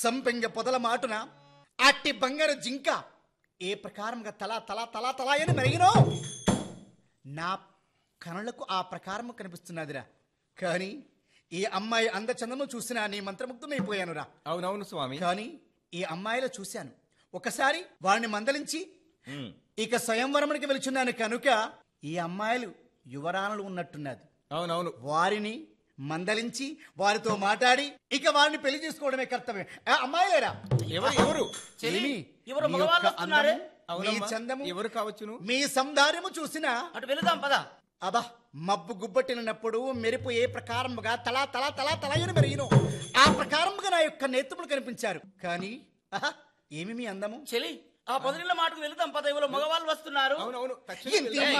సంపెంగ పొదల మాటున అట్టి బంగారు జింక ఏ ప్రకారంగా తలా తలా తలా తలా అని మెరిగినో నా కనులకు ఆ ప్రకారము కనిపిస్తున్నదిరా కానీ ఈ అమ్మాయి అందచందము చూసిన నీ మంత్రముగ్ధమైపోయానురా అవునవును స్వామి కానీ ఈ అమ్మాయిలో చూశాను ఒకసారి వారిని మందలించి ఉమ్, ఇక స్వయంవరమునికి వెళుచున్నాను కనుక ఈ అమ్మాయిలు యువరాణులు ఉన్నట్టున్నది అవునవును వారిని మందలించి వారితో మాట్లాడి ఇక వారిని పెళ్లి చేసుకోవడమే కర్తవ్యం ఆ, అమ్మాయిలేరా ఎవరు ఎవరు ఏమి? ఎవరు మీ మగవాళ్ళు యొక్క వస్తున్నారే? అందము, మీ అవునమ్మా. చందము ఎవరు కావచ్చును మీ సందార్యము చూసినా అటు వెళదాం పద అబ్బా మబ్బు గుబ్బట్టినప్పుడు మెరుపు ఏ ప్రకారముగా తలా తలా తలా తలయని మెరిగినో ఆ ప్రకారముగా నా యొక్క నేత్రములు కనిపించారు కానీ ఆహా, ఏమి మీ అందము చెలి ఆ పొదరిల్ల మాటకు వెళదాం పద ఎవరో మగవాళ్ళు వస్తున్నారు అవునవును తక్షణం ఇంత వెళ్దాం.